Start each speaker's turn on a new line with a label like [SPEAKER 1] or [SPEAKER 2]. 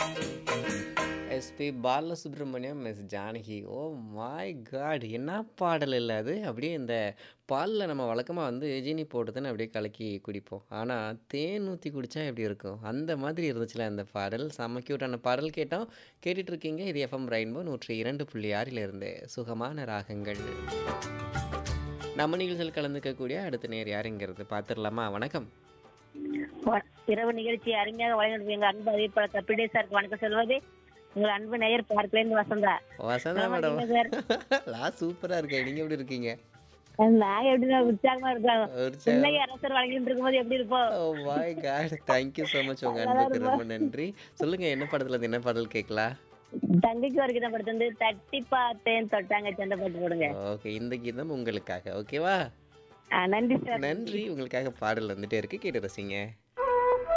[SPEAKER 1] SP Balasubrahmanyam, miss Janaki. Oh my God! என்ன பாடல் இல்ல அது. அப்படியே இந்த பால்ல நம்ம வழக்கமா வந்து ஜீனி போட்டு தானே அப்படியே கலக்கி குடிப்போம். ஆனா, தேன் ஊத்தி குடிச்சா எப்படி இருக்கும்? அந்த மாதிரி இருந்துச்சுல்ல அந்த பாடல். செம்ம கியூட்டான பாடல் கேட்டோம். கேட்டுட்டு இருக்கீங்க. இது எஃப்எம் ரெயின்போ 102.6 இருந்து சுகமான ராகங்கள். நம்ம நிகழ்ச்சியில் கலந்துக்கக்கூடிய அடுத்த நேர் யாருங்கிறது பார்த்துடலாமா? வணக்கம்.
[SPEAKER 2] வ- இரவு நிகழ்ச்சி அருமையாக வழங்கிட்டு எங்க அன்பு அறிவிப்பாளர் கபிலே சாருக்கு வணக்கம் சொல்வது உங்கள் அன்பு நேயர் பார்க்கலேருந்து வசந்தா
[SPEAKER 1] வசந்தா
[SPEAKER 2] நலமா
[SPEAKER 1] மேடம்.
[SPEAKER 2] இருக்கீங்களா சார்
[SPEAKER 1] நான் சூப்பரா இருக்கேன். நீங்க எப்படி இருக்கீங்க?
[SPEAKER 2] நாங்க எப்படி உற்சாகமா இருக்கோம்
[SPEAKER 1] உற்சாகம்.
[SPEAKER 2] உண்மை அரசர் வழங்கிட்டு இருக்கும்போது எப்படி இருப்போம்
[SPEAKER 1] oh my God thank you so much உங்க
[SPEAKER 2] நல்லா
[SPEAKER 1] அன்புக்கு
[SPEAKER 2] இருப்பா.
[SPEAKER 1] ரொம்ப நன்றி சொல்லுங்க என்ன படத்துல இருந்து என்ன பாடல் கேட்கலாம்
[SPEAKER 2] தங்கைக்கு ஒரு கீதம் படுத்து வந்து தட்டி பார்த்தேன் தொட்டாங்க சண்டை போட்டு போடுங்க
[SPEAKER 1] ஓகே இந்த கீதம் உங்களுக்காக ஓகேவா
[SPEAKER 2] ஆ, நன்றி சார்
[SPEAKER 1] நன்றி உங்களுக்காக பாடல் வந்துட்டே இருக்கு கேட்டு ரசிங்க